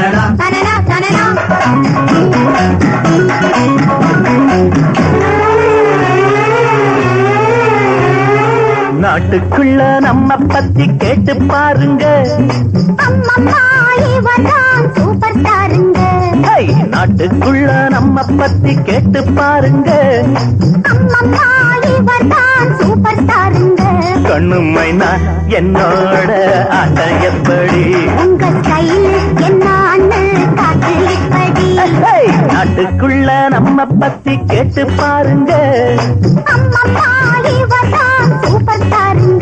தனனா தனனா தனனா நாட்டுக்குள்ள நம்ம பத்தி கேட்டு பாருங்க அம்மம்மா இவர்தான் சூப்பர் ஸ்டாருங்க ஹை, நாட்டுக்குள்ள நம்ம பத்தி கேட்டு பாருங்க அம்மம்மா இவர்தான் சூப்பர் ஸ்டாருங்க கண்ணு மைனா என்னோட ஆட்டம் எப்படி உங்க ஸ்டைல் என்னான்னு காட்டு இப்படி ஹை, நாட்டுக்குள்ள நம்ம பத்தி கேட்டு பாருங்க அம்மம்மா இவர்தான் சூப்பர் ஸ்டாருங்க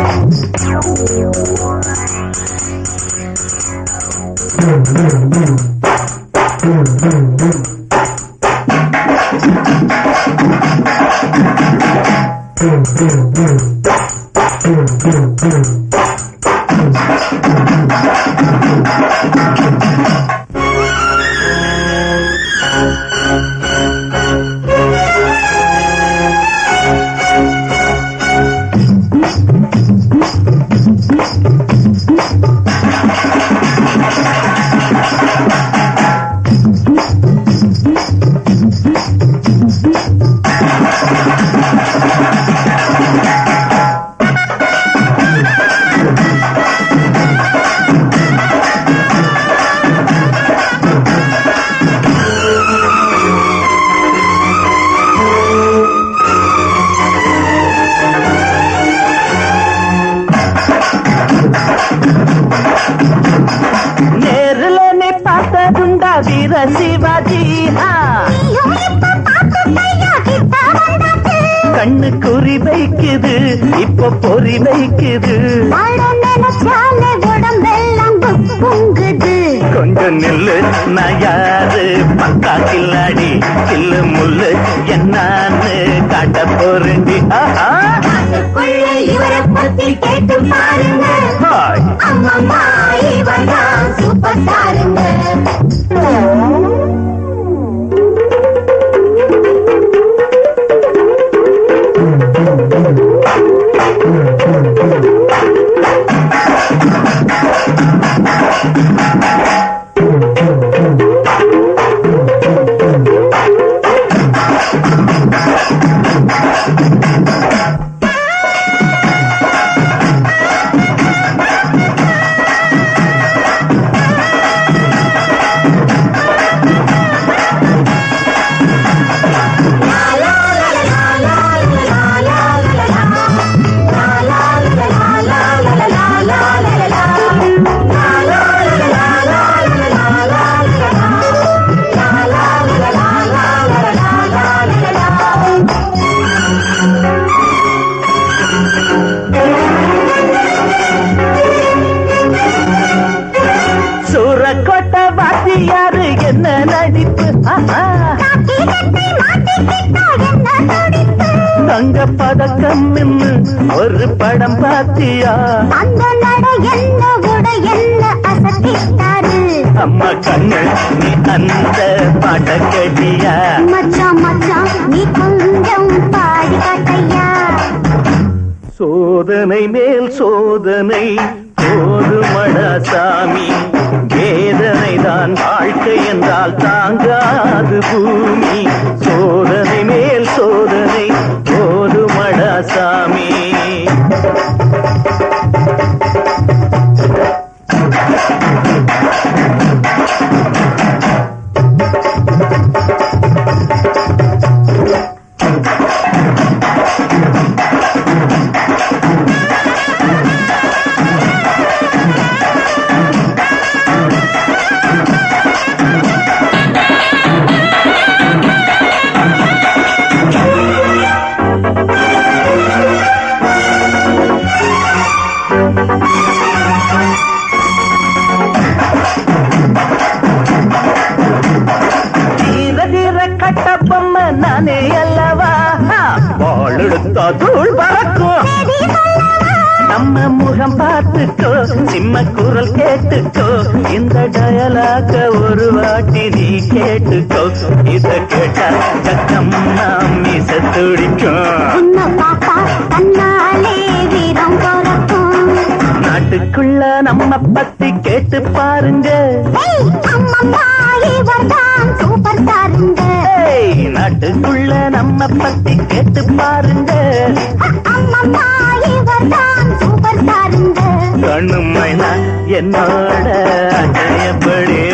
நேருல நீ பார்த்ததுண்டா வீர சிவாஜி ஆ. ஐயோ, இப்ப பார்த்துட்டேயா, கிட்ட வந்தாச்சு. கண்ணு குறி வைக்குது இப்போ பொறி வைக்குது வாழ நினைச்சாலே உடம்பெல்லாம் பொங்குது கொஞ்சம் நில்லு நான் யாரு பக்கா கில்லாடி கில்லு முள்ளு என்னான்னு காட்ட போறேன்டி ஆஹா. அதுக்குள்ள இவரை பத்தி கேட்டு பாருங்க ஹாய். அம்மம்மா இவர்தான் சூப்பர் ஸ்டாருங்க சூரக்கோட்டை வாத்தியாரு என்ன நடிப்பு ஆஹா. தங்க பதக்கம் நின்னு ஒரு படம் பாத்தியா அந்த நட என்ன உட என்ன அசத்திட்டாரு அம்மா கண்ணு நீ அந்த பாட்ட கேட்டியா மச்சான் மச்சான் நீ கொஞ்சம் பாடி காட்டையா சோதனை மேல் சோதனை போதுமடா சாமி வேதனை தான் வாழ்க்கை என்றால் தாங்காது பூமி சோதனை மேல் சோதனை போதுமடா சாமி தீர தீர கட்ட பொம்மை நானே அல்லவா பால் எடுத்தா தூள் பறக்கும் நம்ம முகம் பார்த்துக்கோ சிம்ம குரல் கேட்டுக்கோ இந்த டயலாக ஒரு வாட்டி நீ கேட்டுக்கோ இத கேட்டா கக்கம்மா மீச துடிக்கும் உன்னை பார்த்தா தன்னாலே வீரம் பிறக்கும் நாட்டுக்குள்ள நம்ம பத்தி கேட்டு பாருங்க ஏய், அம்மா அம்மம்மா இவர்தான் சூப்பர் ஸ்டாருங்க ஏய், நாட்டுக்குள்ள நம்ம பத்தி கேட்டு பாருங்க அம்மம்மா இவர்தான் சூப்பர் ஸ்டாருங்க கண்ணுமைனா என்னோட அஜயப்படி